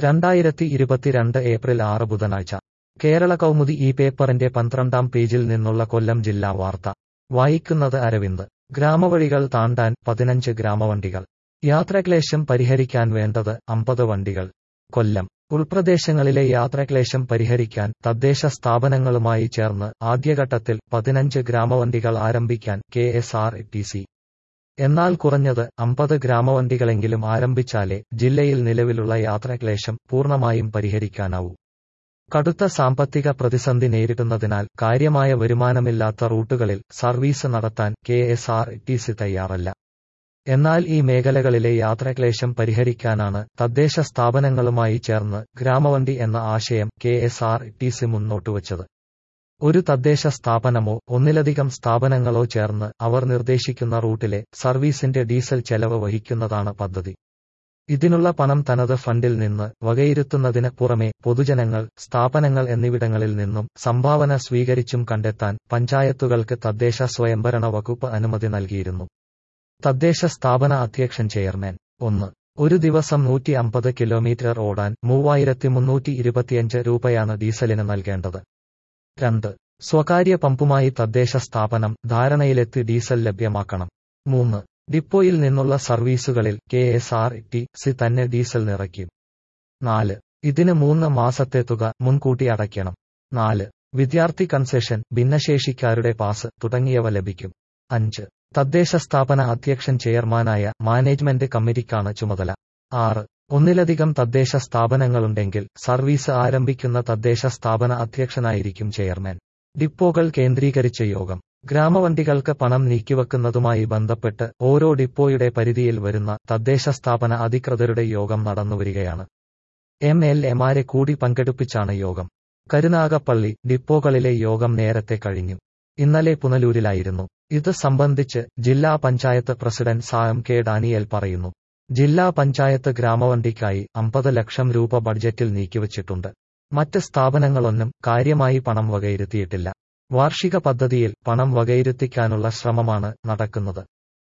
രണ്ടായിരത്തി ഇരുപത്തിരണ്ട് ഏപ്രിൽ ആറ് ബുധനാഴ്ച കേരള കൗമുദി ഈ പേപ്പറിന്റെ പന്ത്രണ്ടാം പേജിൽ നിന്നുള്ള കൊല്ലം ജില്ലാ വാർത്ത വായിക്കുന്നത് അരവിന്ദ് ഗ്രാമവഴികൾ താണ്ടാൻ പതിനഞ്ച് ഗ്രാമവണ്ടികൾ യാത്രാക്ലേശം പരിഹരിക്കാൻ വേണ്ടത് അമ്പത് വണ്ടികൾ കൊല്ലം ഉൾപ്രദേശങ്ങളിലെ യാത്രാക്ലേശം പരിഹരിക്കാൻ തദ്ദേശ സ്ഥാപനങ്ങളുമായി ചേർന്ന് ആദ്യഘട്ടത്തിൽ പതിനഞ്ച് ഗ്രാമവണ്ടികൾ ആരംഭിക്കാൻ K S R T C എന്നാൽ കുറഞ്ഞത് അമ്പത് ഗ്രാമവണ്ടികളെങ്കിലും ആരംഭിച്ചാലേ ജില്ലയിൽ നിലവിലുള്ള യാത്രാക്ലേശം പൂർണ്ണമായും പരിഹരിക്കാനാവൂ കടുത്ത സാമ്പത്തിക പ്രതിസന്ധി നേരിടുന്നതിനാൽ കാര്യമായ വരുമാനമില്ലാത്ത റൂട്ടുകളിൽ സർവീസ് നടത്താൻ K S R T C തയ്യാറല്ല എന്നാൽ ഈ മേഖലകളിലെ യാത്രാക്ലേശം പരിഹരിക്കാനാണ് തദ്ദേശ സ്ഥാപനങ്ങളുമായി ചേർന്ന് ഗ്രാമവണ്ടി എന്ന ആശയം K S R T C മുന്നോട്ടുവച്ചത് ഒരു തദ്ദേശ സ്ഥാപനമോ ഒന്നിലധികം സ്ഥാപനങ്ങളോ ചേർന്ന് അവർ നിർദ്ദേശിക്കുന്ന റൂട്ടിലെ സർവീസിന്റെ ഡീസൽ ചെലവ് വഹിക്കുന്നതാണ് പദ്ധതി ഇതിനുള്ള പണം തനത് ഫണ്ടിൽ നിന്ന് വകയിരുത്തുന്നതിന് പുറമെ പൊതുജനങ്ങൾ സ്ഥാപനങ്ങൾ എന്നിവിടങ്ങളിൽ നിന്നും സംഭാവന സ്വീകരിച്ചും കണ്ടെത്താൻ പഞ്ചായത്തുകൾക്ക് തദ്ദേശ സ്വയംഭരണ വകുപ്പ് അനുമതി നൽകിയിരുന്നു തദ്ദേശ സ്ഥാപന അധ്യക്ഷൻ ചെയർമാൻ ഒന്ന് ഒരു ദിവസം നൂറ്റി അമ്പത് കിലോമീറ്റർ ഓടാൻ മൂവായിരത്തി മുന്നൂറ്റി ഇരുപത്തിയഞ്ച് രൂപയാണ് ഡീസലിന് നൽകേണ്ടത് രണ്ട് സ്വകാര്യ പമ്പുമായി തദ്ദേശ സ്ഥാപനം ധാരണയിലെത്തി ഡീസൽ ലഭ്യമാക്കണം മൂന്ന് ഡിപ്പോയിൽ നിന്നുള്ള സർവീസുകളിൽ K S R T C തന്നെ ഡീസൽ നിറയ്ക്കും നാല് ഇതിന് മൂന്ന് മാസത്തെ തുക മുൻകൂട്ടി അടയ്ക്കണം നാല് വിദ്യാർത്ഥി കൺസെഷൻ ഭിന്നശേഷിക്കാരുടെ പാസ് തുടങ്ങിയവ ലഭിക്കും അഞ്ച് തദ്ദേശ സ്ഥാപന അധ്യക്ഷൻ ചെയർമാനായ മാനേജ്മെന്റ് കമ്മിറ്റിക്കാണ് ചുമതല ആറ് ഒന്നിലധികം തദ്ദേശ സ്ഥാപനങ്ങളുണ്ടെങ്കിൽ സർവീസ് ആരംഭിക്കുന്ന തദ്ദേശ സ്ഥാപന അധ്യക്ഷനായിരിക്കും ചെയർമാൻ ഡിപ്പോകൾ കേന്ദ്രീകരിച്ച യോഗം ഗ്രാമവണ്ടികൾക്ക് പണം നീക്കിവെക്കുന്നതുമായി ബന്ധപ്പെട്ട് ഓരോ ഡിപ്പോയുടെ പരിധിയിൽ വരുന്ന തദ്ദേശ സ്ഥാപന അധികൃതരുടെ യോഗം നടന്നുവരികയാണ് എം എൽ എമാരെ കൂടി പങ്കെടുപ്പിച്ചാണ് യോഗം കരുനാഗപ്പള്ളി ഡിപ്പോകളിലെ യോഗം നേരത്തെ കഴിഞ്ഞു ഇന്നലെ പുനലൂരിലായിരുന്നു ഇത് സംബന്ധിച്ച് ജില്ലാ panchayat president Sam K Daniel പറയുന്നു ജില്ലാ പഞ്ചായത്ത് ഗ്രാമവണ്ടിക്കായി അമ്പത് ലക്ഷം രൂപ ബഡ്ജറ്റിൽ നീക്കിവച്ചിട്ടുണ്ട് മറ്റ് സ്ഥാപനങ്ങളൊന്നും കാര്യമായി പണം വകയിരുത്തിയിട്ടില്ല വാർഷിക പദ്ധതിയിൽ പണം വകയിരുത്തിക്കാനുള്ള ശ്രമമാണ് നടക്കുന്നത്